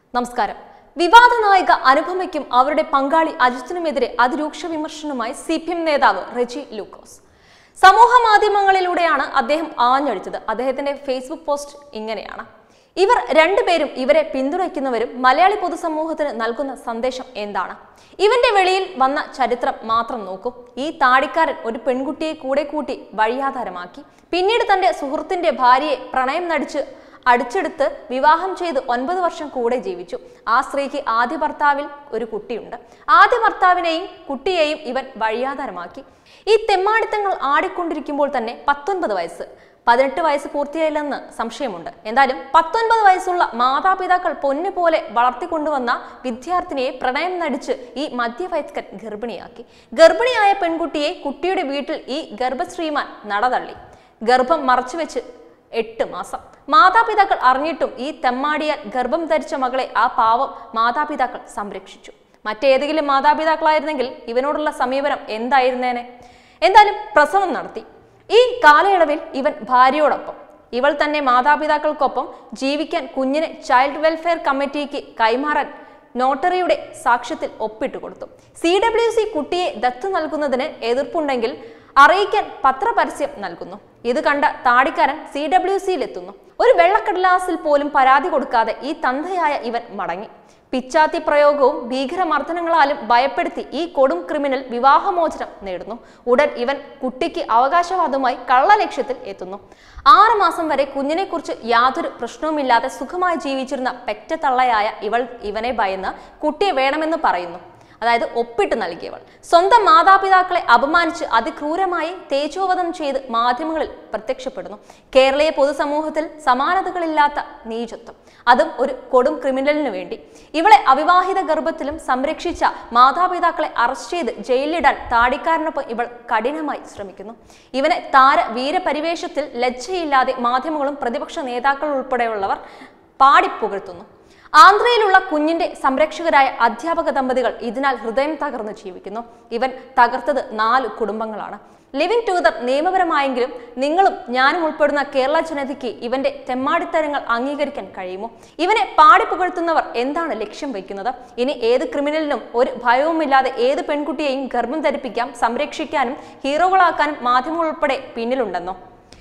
നമസ്കാരം വിവാദ നായിക അനുപമയ്ക്കും അവരുടെ പങ്കാളി അജിത്തിനുമെതിരെ അതിരൂക്ഷ വിമർശനവുമായി സി പി എം നേതാവ് റെജി ലൂക്കോസ് സമൂഹ മാധ്യമങ്ങളിലൂടെയാണ് അദ്ദേഹം ആഞ്ഞടിച്ചത് അദ്ദേഹത്തിന്റെ ഫേസ്ബുക്ക് പോസ്റ്റ് ഇങ്ങനെയാണ് ഇവർ രണ്ടുപേരും ഇവരെ പിന്തുണയ്ക്കുന്നവരും മലയാളി പൊതുസമൂഹത്തിന് നൽകുന്ന സന്ദേശം എന്താണ് ഇവന്റെ വെളിയിൽ വന്ന ചരിത്രം മാത്രം നോക്കൂ ഈ താടിക്കാരൻ ഒരു പെൺകുട്ടിയെ കൂടെ കൂട്ടി വഴിയാധാരമാക്കി പിന്നീട് തന്റെ സുഹൃത്തിന്റെ ഭാര്യയെ പ്രണയം നടിച്ച് അടിച്ചെടുത്ത് വിവാഹം ചെയ്ത് ഒൻപത് വർഷം കൂടെ ജീവിച്ചു ആ സ്ത്രീക്ക് ആദ്യ ഭർത്താവിൽ ഒരു കുട്ടിയുണ്ട് ആദ്യ ഭർത്താവിനെയും കുട്ടിയെയും ഇവൻ വഴിയാധാരമാക്കി ഈ തെമ്മാടിത്തങ്ങൾ ആടിക്കൊണ്ടിരിക്കുമ്പോൾ തന്നെ പത്തൊൻപത് വയസ്സ് പതിനെട്ട് വയസ്സ് പൂർത്തിയായില്ലെന്ന് സംശയമുണ്ട് എന്തായാലും പത്തൊൻപത് വയസ്സുള്ള മാതാപിതാക്കൾ പൊന്നു പോലെ വളർത്തിക്കൊണ്ടുവന്ന വിദ്യാർത്ഥിനിയെ പ്രണയം നടിച്ച് ഈ മധ്യവയസ്കൻ ഗർഭിണിയാക്കി ഗർഭിണിയായ പെൺകുട്ടിയെ കുട്ടിയുടെ വീട്ടിൽ ഈ ഗർഭശ്രീമാൻ നടതള്ളി ഗർഭം മറച്ചുവെച്ച് എട്ട് മാസം മാതാപിതാക്കൾ അറിഞ്ഞിട്ടും ഈ തെമ്മാടിയാൽ ഗർഭം ധരിച്ച മകളെ ആ പാവം മാതാപിതാക്കൾ സംരക്ഷിച്ചു മറ്റേതെങ്കിലും മാതാപിതാക്കളായിരുന്നെങ്കിൽ ഇവനോടുള്ള സമീപനം എന്തായിരുന്നേനെ എന്തായാലും പ്രസവം നടത്തി ഈ കാലയളവിൽ ഇവൻ ഭാര്യയോടൊപ്പം ഇവൾ തന്നെ മാതാപിതാക്കൾക്കൊപ്പം ജീവിക്കാൻ കുഞ്ഞിനെ ചൈൽഡ് വെൽഫെയർ കമ്മിറ്റിക്ക് കൈമാറാൻ നോട്ടറിയുടെ സാക്ഷ്യത്തിൽ ഒപ്പിട്ട് കൊടുത്തു സി ഡബ്ല്യു സി കുട്ടിയെ ദത്ത് നൽകുന്നതിന് എതിർപ്പുണ്ടെങ്കിൽ അറിയിക്കാൻ പത്രപരസ്യം നൽകുന്നു ഇത് കണ്ട താടിക്കാരൻ സി ഡബ്ല്യു സിയിലെത്തുന്നു ഒരു വെള്ളക്കടലാസിൽ പോലും പരാതി കൊടുക്കാതെ ഈ തന്തയായ ഇവൻ മടങ്ങി പിച്ചാത്തി പ്രയോഗവും ഭീകരമർദ്ദനങ്ങളാലും ഭയപ്പെടുത്തി ഈ കൊടും ക്രിമിനൽ വിവാഹമോചനം നേടുന്നു ഉടൻ ഇവൻ കുട്ടിക്ക് അവകാശവാദവുമായി കള്ളലക്ഷ്യത്തിൽ എത്തുന്നു ആറ് മാസം വരെ കുഞ്ഞിനെക്കുറിച്ച് യാതൊരു പ്രശ്നവുമില്ലാതെ സുഖമായി ജീവിച്ചിരുന്ന പെറ്റ തള്ളയായ ഇവൾ ഇവനെ ഭയന്ന് കുട്ടിയെ വേണമെന്ന് പറയുന്നു അതായത് ഒപ്പിട്ട് നൽകിയവൾ സ്വന്തം മാതാപിതാക്കളെ അപമാനിച്ച് അതിക്രൂരമായി തേജോവധം ചെയ്ത് മാധ്യമങ്ങളിൽ പ്രത്യക്ഷപ്പെടുന്നു കേരളീയ പൊതുസമൂഹത്തിൽ സമാനതകളില്ലാത്ത നീചത്വം അതും ഒരു കൊടും ക്രിമിനലിന് വേണ്ടി ഇവളെ അവിവാഹിത ഗർഭത്തിലും സംരക്ഷിച്ച മാതാപിതാക്കളെ അറസ്റ്റ് ചെയ്ത് ജയിലിലിടാൻ താടിക്കാരനൊപ്പം ഇവൾ കഠിനമായി ശ്രമിക്കുന്നു ഇവനെ താര വീരപരിവേഷത്തിൽ ലജ്ജയില്ലാതെ മാധ്യമങ്ങളും പ്രതിപക്ഷ നേതാക്കൾ ഉൾപ്പെടെയുള്ളവർ പാടിപ്പുകഴ്ത്തുന്നു ആന്ധ്രയിലുള്ള കുഞ്ഞിന്റെ സംരക്ഷകരായ അധ്യാപക ദമ്പതികൾ ഇതിനാൽ ഹൃദയം തകർന്ന് ജീവിക്കുന്നു ഇവൻ തകർത്തത് നാല് കുടുംബങ്ങളാണ് ലിവിംഗ് ടുഗദർ നിയമപരമായെങ്കിലും നിങ്ങളും ഞാനും ഉൾപ്പെടുന്ന കേരള ജനതയ്ക്ക് ഇവന്റെ തെമ്മാടിത്തരങ്ങൾ അംഗീകരിക്കാൻ കഴിയുമോ ഇവനെ പാടിപ്പുകഴ്ത്തുന്നവർ എന്താണ് ലക്ഷ്യം വയ്ക്കുന്നത് ഇനി ഏത് ക്രിമിനലിനും ഒരു ഭയവുമില്ലാതെ ഏത് പെൺകുട്ടിയെയും ഗർഭം ധരിപ്പിക്കാം സംരക്ഷിക്കാനും ഹീറോകളാക്കാനും മാധ്യമങ്ങൾ ഉൾപ്പെടെ പിന്നിലുണ്ടെന്നോ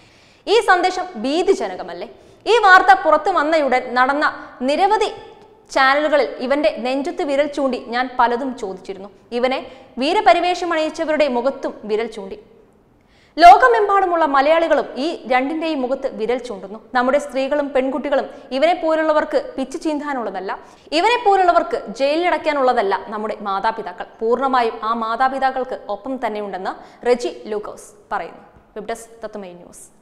ഈ സന്ദേശം ഭീതിജനകമല്ലേ ഈ വാർത്ത പുറത്തു വന്നയുടൻ നടന്ന നിരവധി ചാനലുകളിൽ ഇവന്റെ നെഞ്ചത്ത് വിരൽ ചൂണ്ടി ഞാൻ പലതും ചോദിച്ചിരുന്നു ഇവനെ വീരപരിവേഷം അണിയിച്ചവരുടെ മുഖത്തും വിരൽ ചൂണ്ടി ലോകമെമ്പാടുമുള്ള മലയാളികളും ഈ രണ്ടിന്റെയും മുഖത്ത് വിരൽ ചൂണ്ടുന്നു നമ്മുടെ സ്ത്രീകളും പെൺകുട്ടികളും ഇവനെ പോലുള്ളവർക്ക് പിച്ചു ചീന്താനുള്ളതല്ല ഇവനെ പോലുള്ളവർക്ക് ജയിലിലടയ്ക്കാനുള്ളതല്ല നമ്മുടെ മാതാപിതാക്കൾ പൂർണ്ണമായും ആ മാതാപിതാക്കൾക്ക് ഒപ്പം തന്നെയുണ്ടെന്ന് റെജി ലൂക്കോസ് പറയുന്നു വെബ് ഡെസ്ക് തത്വമൈ ന്യൂസ്